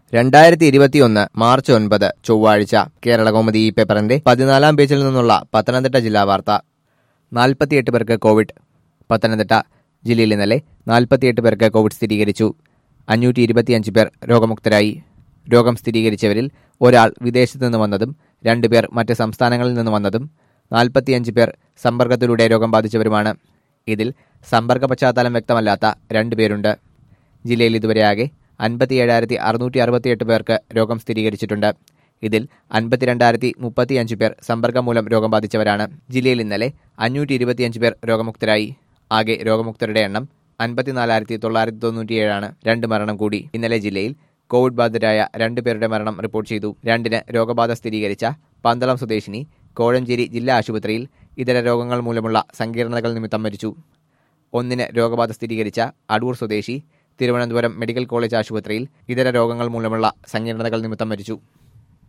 രണ്ടായിരത്തി ഇരുപത്തിയൊന്ന് മാർച്ച് ഒൻപത് ചൊവ്വാഴ്ച കേരള കൗമുദി ഈ പേപ്പറിന്റെ പതിനാലാം പേജിൽ നിന്നുള്ള പത്തനംതിട്ട ജില്ലാ വാർത്ത നാൽപ്പത്തിയെട്ട് പേർക്ക് കോവിഡ് പത്തനംതിട്ട ജില്ലയിൽ ഇന്നലെ നാൽപ്പത്തിയെട്ട് പേർക്ക് കോവിഡ് സ്ഥിരീകരിച്ചു അഞ്ഞൂറ്റി ഇരുപത്തിയഞ്ച് പേർ രോഗമുക്തരായി രോഗം സ്ഥിരീകരിച്ചവരിൽ ഒരാൾ വിദേശത്തു നിന്ന് വന്നതും രണ്ടുപേർ മറ്റ് സംസ്ഥാനങ്ങളിൽ നിന്ന് വന്നതും നാൽപ്പത്തിയഞ്ച് പേർ സമ്പർക്കത്തിലൂടെ രോഗം ബാധിച്ചവരുമാണ് ഇതിൽ സമ്പർക്ക പശ്ചാത്തലം വ്യക്തമല്ലാത്ത രണ്ടുപേരുണ്ട് ജില്ലയിൽ ഇതുവരെ ആകെ അൻപത്തി ഏഴായിരത്തി അറുന്നൂറ്റി അറുപത്തിയെട്ട് പേർക്ക് രോഗം സ്ഥിരീകരിച്ചിട്ടുണ്ട് ഇതിൽ അൻപത്തിരണ്ടായിരത്തി മുപ്പത്തിയഞ്ച് പേർ സമ്പർക്കം മൂലം രോഗം ബാധിച്ചവരാണ് ജില്ലയിൽ ഇന്നലെ അഞ്ഞൂറ്റി ഇരുപത്തിയഞ്ച് പേർ രോഗമുക്തരായി ആകെ രോഗമുക്തരുടെ എണ്ണം അൻപത്തിനാലായിരത്തി തൊള്ളായിരത്തി തൊണ്ണൂറ്റിയേഴാണ് രണ്ട് മരണം കൂടി ഇന്നലെ ജില്ലയിൽ കോവിഡ് ബാധിതരായ രണ്ട് പേരുടെ മരണം റിപ്പോർട്ട് ചെയ്തു രണ്ടിന് രോഗബാധ സ്ഥിരീകരിച്ച പന്തളം സ്വദേശിനി കോഴഞ്ചേരി ജില്ലാ ആശുപത്രിയിൽ ഇതര രോഗങ്ങൾ മൂലമുള്ള സങ്കീർണതകൾ നിമിത്തം മരിച്ചു ഒന്നിന് രോഗബാധ സ്ഥിരീകരിച്ച അടൂർ സ്വദേശി തിരുവനന്തപുരം മെഡിക്കൽ കോളേജ് ആശുപത്രിയിൽ ഇതര രോഗങ്ങൾ മൂലമുള്ള സങ്കീർണതകൾ നിമിത്തം മരിച്ചു